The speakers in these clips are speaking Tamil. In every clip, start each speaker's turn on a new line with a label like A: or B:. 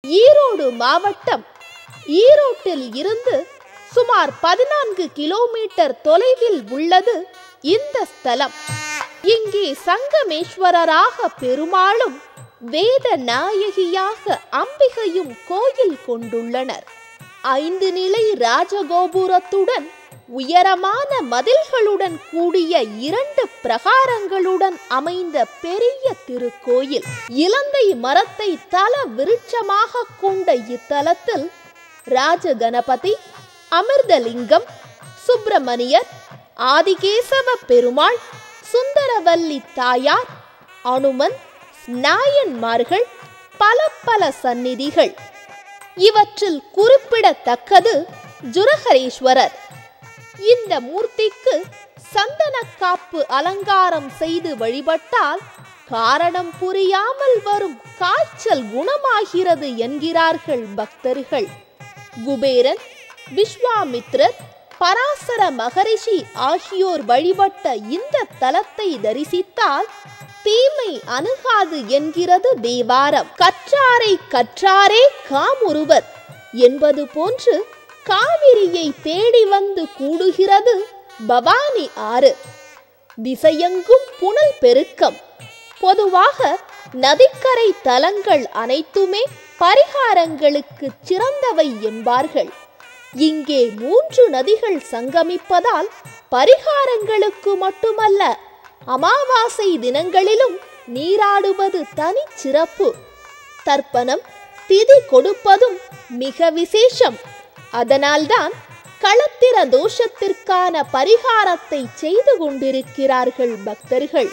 A: ஈரோடு மாவட்டம் ஈரோட்டில் இருந்து சுமார் பதினான்கு கிலோமீட்டர் தொலைவில் உள்ளது இந்த ஸ்தலம் இங்கே சங்கமேஸ்வரராக பெருமாளும் வேத நாயகியாக அம்பிகையும் கோயில் கொண்டுள்ளனர் ஐந்து நிலை ராஜகோபுரத்துடன் உயரமான மதில்களுடன் கூடிய இரண்டு பிரகாரங்களுடன் அமைந்த பெரிய திருக்கோயில் இலந்தை மரத்தை தல விருட்சமாக கொண்ட இத்தலத்தில் ராஜகணபதி அமிர்தலிங்கம் சுப்பிரமணியர் ஆதிகேசவ பெருமாள் சுந்தரவல்லி தாயார் அனுமன் நாயன்மார்கள் பல பல சந்நிதிகள் இவற்றில் குறிப்பிடத்தக்கது ஜுரஹரீஸ்வரர் இந்த மூர்த்திக்கு சந்தன காப்பு அலங்காரம் செய்து வழிபட்டால் காரணம் புரியாமல் வரும் காய்ச்சல் குணமாகிறது என்கிறார்கள் பக்தர்கள் குபேரன் விஸ்வாமித்ரர் பராசர மகரிஷி ஆகியோர் வழிபட்ட இந்த தலத்தை தரிசித்தால் தீமை அணுகாது என்கிறது தேவாரம் கற்றாரை கற்றாரே காமுருவர் என்பது போன்று காவிரியை தேடி வந்து கூடுகிறது பவானி ஆறு திசையெங்கும் புனல் பெருக்கம் பொதுவாக நதிக்கரை தலங்கள் அனைத்துமே பரிகாரங்களுக்கு சிறந்தவை என்பார்கள் இங்கே மூன்று நதிகள் சங்கமிப்பதால் பரிகாரங்களுக்கு மட்டுமல்ல அமாவாசை தினங்களிலும் நீராடுவது தனிச் சிறப்பு தர்ப்பணம் திதி கொடுப்பதும் மிக விசேஷம் அதனால்தான் களத்திர தோஷத்திற்கான பரிகாரத்தை செய்து கொண்டிருக்கிறார்கள் பக்தர்கள்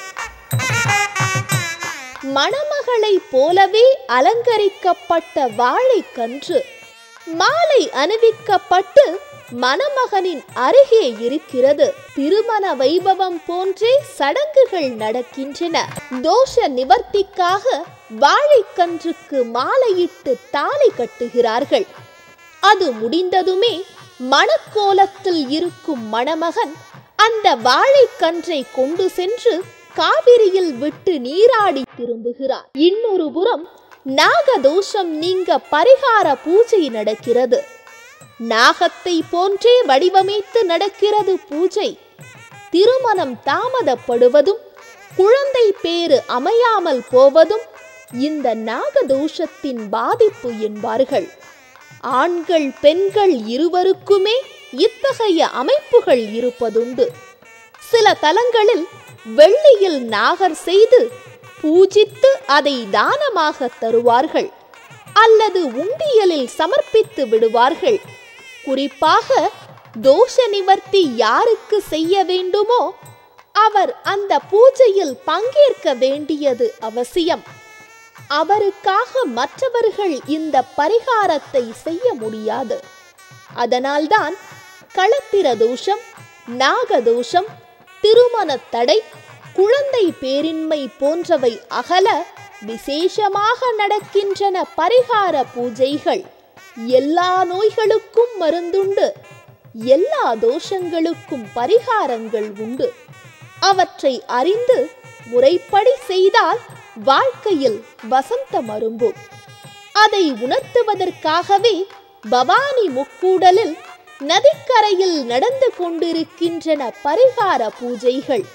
A: மணமகளைப் போலவே அலங்கரிக்கப்பட்ட வாழைக்கன்று மாலை அணிவிக்கப்பட்டு மணமகனின் அருகே இருக்கிறது திருமண வைபவம் போன்றே சடங்குகள் நடக்கின்றன தோஷ நிவர்த்திக்காக வாழைக்கன்றுக்கு மாலையிட்டு தாலி கட்டுகிறார்கள் அது முடிந்ததுமே மணக்கோலத்தில் இருக்கும் மணமகன் அந்த வாழைக்கன்றை கொண்டு சென்று காவிரியில் விட்டு நீராடி திரும்புகிறார் இன்னொரு புறம் நாகதோஷம் நீங்க பரிகார பூஜை நடக்கிறது நாகத்தை போன்றே வடிவமைத்து நடக்கிறது பூஜை திருமணம் தாமதப்படுவதும் குழந்தை பேறு அமையாமல் போவதும் இந்த நாகதோஷத்தின் பாதிப்பு என்பார்கள் ஆண்கள் பெண்கள் இருவருக்குமே இத்தகைய அமைப்புகள் இருப்பதுண்டு சில தலங்களில் வெள்ளியில் நாகர் செய்து பூஜித்து அதை தானமாக தருவார்கள் அல்லது உண்டியலில் சமர்ப்பித்து விடுவார்கள் குறிப்பாக தோஷ நிவர்த்தி யாருக்கு செய்ய வேண்டுமோ அவர் அந்த பூஜையில் பங்கேற்க வேண்டியது அவசியம் அவருக்காக மற்றவர்கள் இந்த பரிகாரத்தை செய்ய முடியாது அதனால்தான் களத்திர தோஷம் நாகதோஷம் திருமண தடை குழந்தை பேரின்மை போன்றவை அகல விசேஷமாக நடக்கின்றன பரிகார பூஜைகள் எல்லா நோய்களுக்கும் மருந்துண்டு எல்லா தோஷங்களுக்கும் பரிகாரங்கள் உண்டு அவற்றை அறிந்து முறைப்படி செய்தால் வாழ்க்கையில் வசந்தம் அரும்பும் அதை உணர்த்துவதற்காகவே பவானி முக்கூடலில் நதிக்கரையில் நடந்து கொண்டிருக்கின்றன பரிகார பூஜைகள்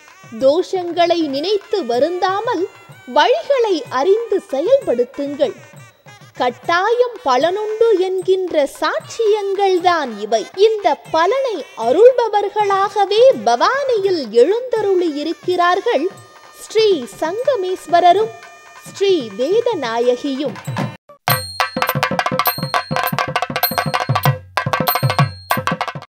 A: தோஷங்களை நினைத்து வருந்தாமல் வழிகளை அறிந்து செயல்படுத்துங்கள் கட்டாயம் பலனுண்டு என்கின்ற சாட்சியங்கள்தான் இவை இந்த பலனை அருள்பவர்களாகவே பவானியில் எழுந்தருளி இருக்கிறார்கள் ஸ்ரீ சங்கமேஸ்வரரும் ஸ்ரீ வேதநாயகியும்